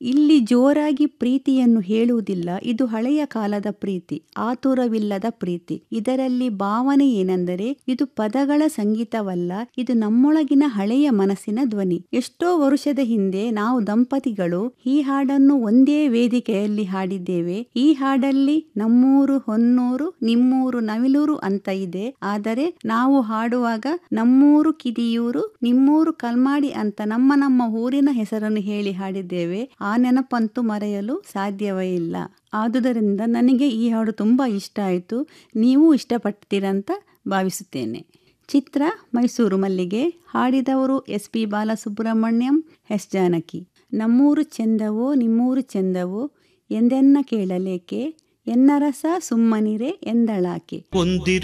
ಇಲ್ಲಿ ಜೋರಾಗಿ ಪ್ರೀತಿಯನ್ನು ಹೇಳುವುದಿಲ್ಲ ಇದು ಹಳೆಯ ಕಾಲದ ಪ್ರೀತಿ ಆತುರವಿಲ್ಲದ ಪ್ರೀತಿ ಇದರಲ್ಲಿ ಭಾವನೆ ಏನೆಂದರೆ ಇದು ಪದಗಳ ಸಂಗೀತವಲ್ಲ ಇದು ನಮ್ಮೊಳಗಿನ ಹಳೆಯ ಮನಸ್ಸಿನ ಧ್ವನಿ ಎಷ್ಟೋ ವರ್ಷದ ಹಿಂದೆ ನಾವು ದಂಪತಿಗಳು ಈ ಹಾಡನ್ನು ಒಂದೇ ವೇದಿಕೆಯಲ್ಲಿ ಹಾಡಿದ್ದೇವೆ ಈ ಹಾಡಲ್ಲಿ ನಮ್ಮೂರು ಹೊನ್ನೂರು ನಿಮ್ಮೂರು ನವಿಲೂರು ಅಂತ ಇದೆ ಆದರೆ ನಾವು ಹಾಡುವಾಗ ನಮ್ಮೂರು ಕಿದಿಯೂರು ನಿಮ್ಮೂರು ಕಲ್ಮಾಡಿ ಅಂತ ನಮ್ಮ ನಮ್ಮ ಊರಿನ ಹೆಸರನ್ನು ಹೇಳಿ ಹಾಡಿದ್ದೇವೆ ಆ ನೆನಪಂತೂ ಮರೆಯಲು ಸಾಧ್ಯವೇ ಇಲ್ಲ ಆದುದರಿಂದ ನನಗೆ ಈ ಹಾಡು ತುಂಬ ಇಷ್ಟ ಆಯಿತು ನೀವು ಇಷ್ಟಪಡ್ತೀರಂತ ಭಾವಿಸುತ್ತೇನೆ ಚಿತ್ರ ಮೈಸೂರು ಮಲ್ಲಿಗೆ ಹಾಡಿದವರು S P Balasubrahmanyam S Janaki ನಮ್ಮೂರು ಚೆಂದವೋ ನಿಮ್ಮೂರು ಚೆಂದವೋ ಎಂದೆನ್ನ ಕೇಳಲೇಕೆ ಎನ್ನರಸ ಸುಮ್ಮನಿರೆ ಎಂದಳಾಕೆ ಒಂದಿರು